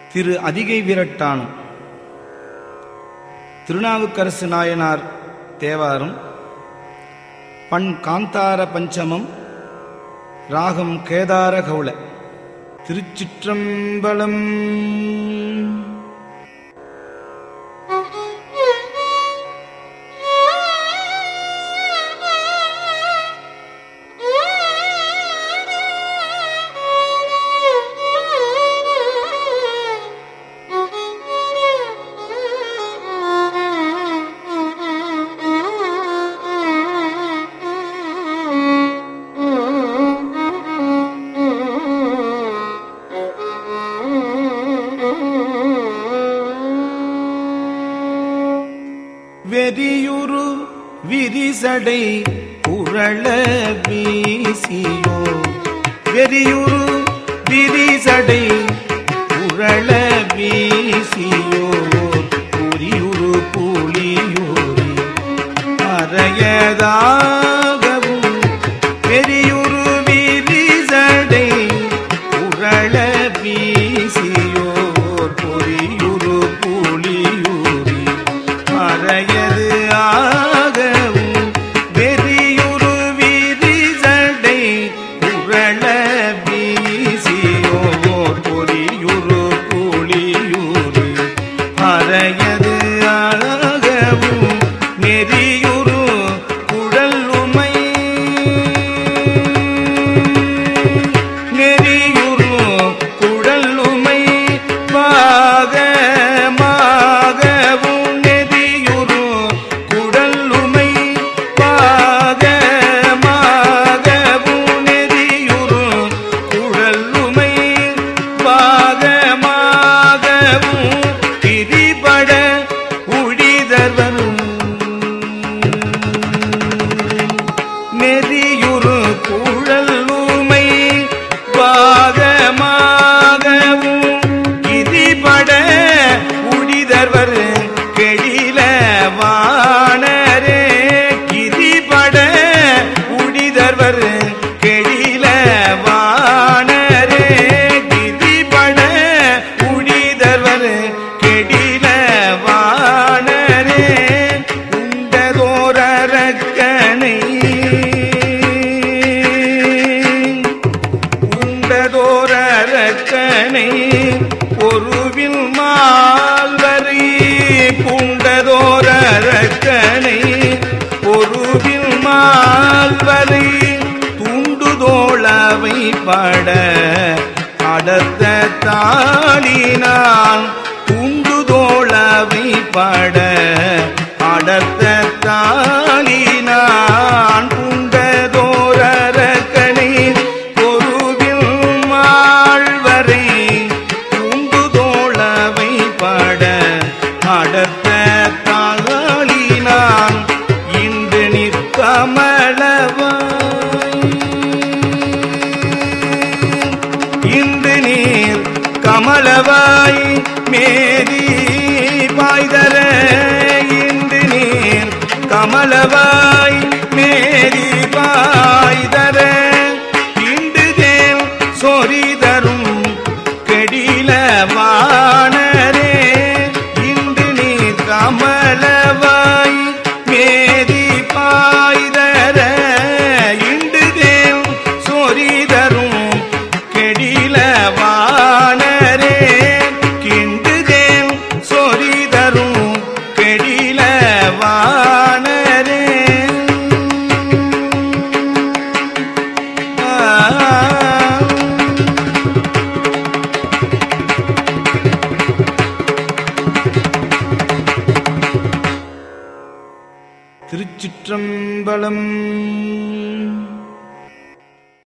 திரு அதிகை விரட்டான் திருநாவுக்கரசு நாயனார் தேவாரம் பண் காந்தார பஞ்சமம் ராகம் கேதார கௌள திருச்சிற்றம்பலம் வெறியுரு விரிசடை புரள வீசியோ வெறியுரு விரிசடை புரள வீசியோ புரியுரு புலியூரி அறையதாகவும் பெரியுரு விரிசடை புரள வீசியோர் பொறியுரு புலியூரி மறையது ஆகவும் வெறியுரு விரிசடை புரள வீசியோர் பொறியுரு புலியூரி மறையது ஆகவும் நெறியுரு குழல் உமை நெறியுரு குழல் உமை பாகமாகவும் நெறியுரு குழல் உமை பாகமாகவும் நெறியுரு குழல் உமை பாகமாகவும் திரிபட உழிதர்வரும் நெறியுறு குழலுமை பாகமாகவும் கிதிபட உடிதர்வர் கெடில வாணரே கிதிபட உடிதர்வர் கெடில வாணரே கிதிபட உடிதர்வர் கெடில வாணரே உண்டதோரக்கனை உண்டதோரக்கனை ஒருவில் மால்வரை பூண்டதோரக்கனை ஒருவில் மால்வரை துண்டுதோளவை பட அடர்த்த தாளினால் துண்டுதோளவை பட அடர்த்த தாளினான் புண்டதோரக்கனை பொருவில் மாழ்வரை துண்டுதோளவை பட அடர்த்த தாளினான் இன்று நிற்கமளவாய் இன்று நீர் கமலவாய் மேரி பாய்தர இன்று நீர் கமலவாய் மேரி பாய்தர இன்று தேவ் சொரிதரும் கெடில வாணரே இன்று நீர் கமலவாய் மேரி பாய்தர இன்று தேவ் சொரிதரும் கெடில வாணரே கிண்டு தேவ் சொரிதரும் கெடில வாணரே ஆ திருச்சிற்றம்பலம்